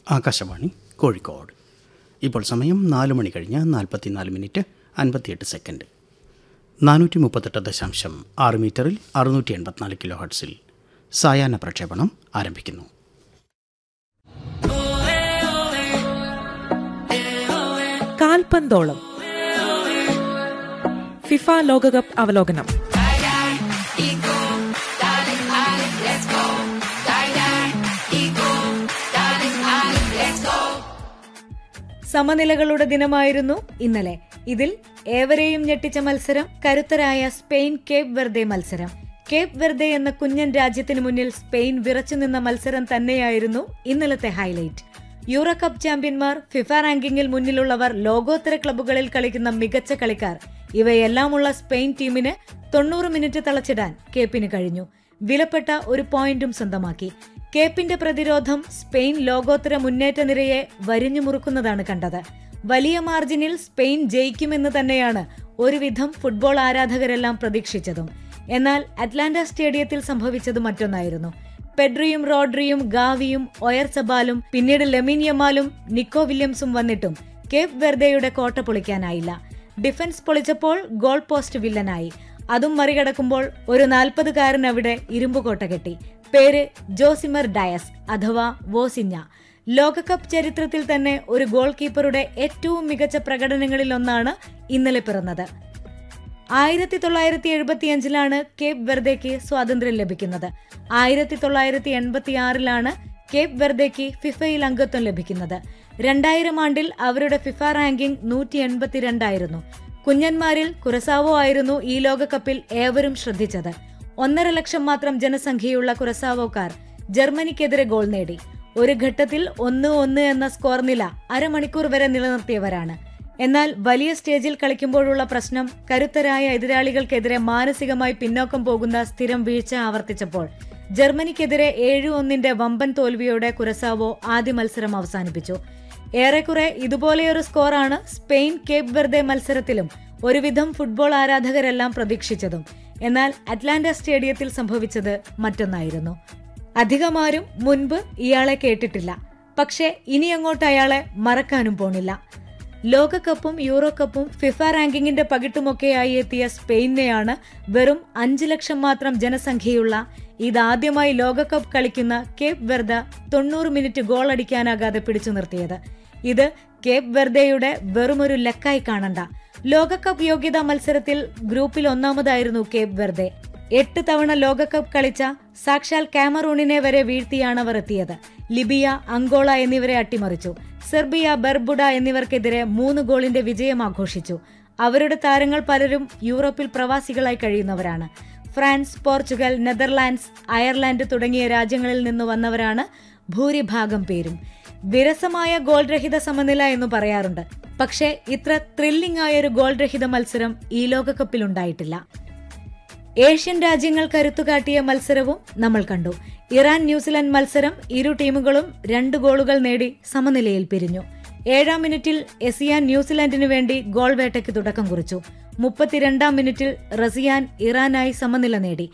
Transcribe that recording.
ആകാശവാണി കോഴിക്കോട് ഇപ്പോൾ സമയം നാല് മണി കഴിഞ്ഞ് നാൽപ്പത്തിനാല് മിനിറ്റ് അൻപത്തിയെട്ട് സെക്കൻഡ് നാനൂറ്റി മുപ്പത്തെട്ട് ദശാംശം ആറ് മീറ്ററിൽ അറുന്നൂറ്റി എൺപത്തിനാല് കിലോ ഹർട്സിൽ സായാഹ്ന പ്രക്ഷേപണം ആരംഭിക്കുന്നു കാൽപന്തോളം ഫിഫ ലോകകപ്പ് അവലോകനം സമനിലകളുടെ ദിനമായിരുന്നു ഇന്നലെ ഇതിൽ ഏവരെയും ഞെട്ടിച്ച മത്സരം കരുത്തരായ സ്പെയിൻ കേപ്പ് വെർദെ മത്സരം കേപ്പ് വെർദെ എന്ന കുഞ്ഞൻ രാജ്യത്തിന് മുന്നിൽ സ്പെയിൻ വിറച്ചുനിന്ന മത്സരം തന്നെയായിരുന്നു ഇന്നലത്തെ ഹൈലൈറ്റ് യൂറോ കപ്പ് ചാമ്പ്യന്മാർ ഫിഫ റാങ്കിങ്ങിൽ മുന്നിലുള്ളവർ ലോകോത്തര ക്ലബ്ബുകളിൽ കളിക്കുന്ന മികച്ച കളിക്കാർ ഇവയെല്ലാമുള്ള സ്പെയിൻ ടീമിന് തൊണ്ണൂറ് മിനിറ്റ് തളച്ചിടാൻ കേപ്പിന് കഴിഞ്ഞു വിലപ്പെട്ട ഒരു പോയിന്റും സ്വന്തമാക്കി കേപ്പിന്റെ പ്രതിരോധം സ്പെയിൻ ലോകോത്തര മുന്നേറ്റ നിരയെ വരിഞ്ഞു മുറുക്കുന്നതാണ് കണ്ടത് വലിയ മാർജിനിൽ സ്പെയിൻ ജയിക്കുമെന്ന് തന്നെയാണ് ഒരുവിധം ഫുട്ബോൾ ആരാധകരെല്ലാം പ്രതീക്ഷിച്ചതും എന്നാൽ അറ്റ്ലാന്റ സ്റ്റേഡിയത്തിൽ സംഭവിച്ചത് മറ്റൊന്നായിരുന്നു പെഡ്രിയും റോഡ്രിയും ഗാവിയും ഒയർ സബാലും പിന്നീട് ലെമിൻ യമാലും നിക്കോ വില്യംസും വന്നിട്ടും കേപ്പ് വെർദയുടെ കോട്ട പൊളിക്കാനായില്ല ഡിഫൻസ് പൊളിച്ചപ്പോൾ ഗോൾ പോസ്റ്റ് വില്ലനായി അതും മറികടക്കുമ്പോൾ ഒരു നാൽപ്പതുകാരൻ അവിടെ ഇരുമ്പുകോട്ട കെട്ടി പേര് ജോസിമർ ഡയസ് അഥവാ വോസിഞ്ഞ ലോകകപ്പ് ചരിത്രത്തിൽ തന്നെ ഒരു ഗോൾ കീപ്പറുടെ ഏറ്റവും മികച്ച പ്രകടനങ്ങളിലൊന്നാണ് ഇന്നലെ പിറന്നത് ആയിരത്തി തൊള്ളായിരത്തി എഴുപത്തിയഞ്ചിലാണ് കേപ്പ് വെർദേക്ക് സ്വാതന്ത്ര്യം ലഭിക്കുന്നത് ആയിരത്തി തൊള്ളായിരത്തി എൺപത്തി ആറിലാണ് കേപ്പ് വെർദേക്ക് ഫിഫയിൽ അംഗത്വം ലഭിക്കുന്നത് രണ്ടായിരം ആണ്ടിൽ അവരുടെ ഫിഫ റാങ്കിംഗ് നൂറ്റി എൺപത്തിരണ്ടായിരുന്നു കുഞ്ഞന്മാരിൽ കുറസാവോ ആയിരുന്നു ഈ ലോകകപ്പിൽ ഏവരും ശ്രദ്ധിച്ചത് ഒന്നര ലക്ഷം മാത്രം ജനസംഖ്യയുള്ള കുറസാവോക്കാർ ജർമ്മനിക്കെതിരെ ഗോൾ നേടി ഒരു ഘട്ടത്തിൽ ഒന്ന് ഒന്ന് എന്ന സ്കോർ നില അരമണിക്കൂർ വരെ നിലനിർത്തിയവരാണ് എന്നാൽ വലിയ സ്റ്റേജിൽ കളിക്കുമ്പോഴുള്ള പ്രശ്നം കരുത്തരായ എതിരാളികൾക്കെതിരെ മാനസികമായി പിന്നോക്കം പോകുന്ന സ്ഥിരം വീഴ്ച ആവർത്തിച്ചപ്പോൾ ജർമ്മനിക്കെതിരെ ഏഴു ഒന്നിന്റെ വമ്പൻ തോൽവിയോടെ കുരസാവോ ആദ്യ മത്സരം അവസാനിപ്പിച്ചു ഏറെക്കുറെ ഇതുപോലെയൊരു സ്കോറാണ് സ്പെയിൻ കേപ്പ് വെർദെ മത്സരത്തിലും ഒരുവിധം ഫുട്ബോൾ ആരാധകരെല്ലാം പ്രതീക്ഷിച്ചതും എന്നാൽ അറ്റ്ലാന്റ സ്റ്റേഡിയത്തിൽ സംഭവിച്ചത് മറ്റൊന്നായിരുന്നു അധികമാരും മുൻപ് ഇയാളെ കേട്ടിട്ടില്ല പക്ഷേ ഇനി അങ്ങോട്ട് അയാളെ മറക്കാനും പോണില്ല ലോകകപ്പും യൂറോ കപ്പും ഫിഫ റാങ്കിങ്ങിന്റെ പകിട്ടുമൊക്കെയായി എത്തിയ സ്പെയിനെയാണ് വെറും അഞ്ചു ലക്ഷം മാത്രം ജനസംഖ്യയുള്ള ഇതാദ്യമായി ലോകകപ്പ് കളിക്കുന്ന കേപ്പ് വെർദ തൊണ്ണൂറ് മിനിറ്റ് ഗോൾ അടിക്കാനാകാതെ പിടിച്ചു നിർത്തിയത് ഇത് കേപ്പ് വെർദയുടെ വെറുമൊരു ലക്കായി കാണണ്ട ലോകകപ്പ് യോഗ്യതാ മത്സരത്തിൽ ഗ്രൂപ്പിൽ ഒന്നാമതായിരുന്നു കേപ്പ് വെർദെ എട്ട് തവണ ലോകകപ്പ് കളിച്ച സാക്ഷാൽ കാമറൂണിനെ വരെ വീഴ്ത്തിയാണ് അവർ എത്തിയത് ലിബിയ അങ്കോള എന്നിവരെ അട്ടിമറിച്ചു സെർബിയ ബെർബുഡ എന്നിവർക്കെതിരെ മൂന്ന് ഗോളിന്റെ വിജയം ആഘോഷിച്ചു അവരുടെ താരങ്ങൾ പലരും യൂറോപ്പിൽ പ്രവാസികളായി കഴിയുന്നവരാണ് ഫ്രാൻസ് പോർച്ചുഗൽ നെതർലാൻഡ്സ് അയർലാൻഡ് തുടങ്ങിയ രാജ്യങ്ങളിൽ നിന്ന് വന്നവരാണ് ഭൂരിഭാഗം പേരും വിരസമായ ഗോൾ രഹിത സമനില എന്ന് പറയാറുണ്ട് പക്ഷേ ഇത്ര ത്രില്ലിംഗ് ആയ ഒരു ഗോൾ രഹിത മത്സരം ഈ ലോകകപ്പിൽ ഉണ്ടായിട്ടില്ല ഏഷ്യൻ രാജ്യങ്ങൾ കരുത്തുകാട്ടിയ മത്സരവും നമ്മൾ കണ്ടു ഇറാൻ ന്യൂസിലൻഡ് മത്സരം ഇരു ടീമുകളും രണ്ട് ഗോളുകൾ നേടി സമനിലയിൽ പിരിഞ്ഞു ഏഴാം മിനിറ്റിൽ എസിയാൻ ന്യൂസിലൻഡിനു വേണ്ടി ഗോൾ വേട്ടയ്ക്ക് തുടക്കം കുറിച്ചു മുപ്പത്തിരണ്ടാം മിനിറ്റിൽ റസിയാൻ ഇറാനായി സമനില നേടി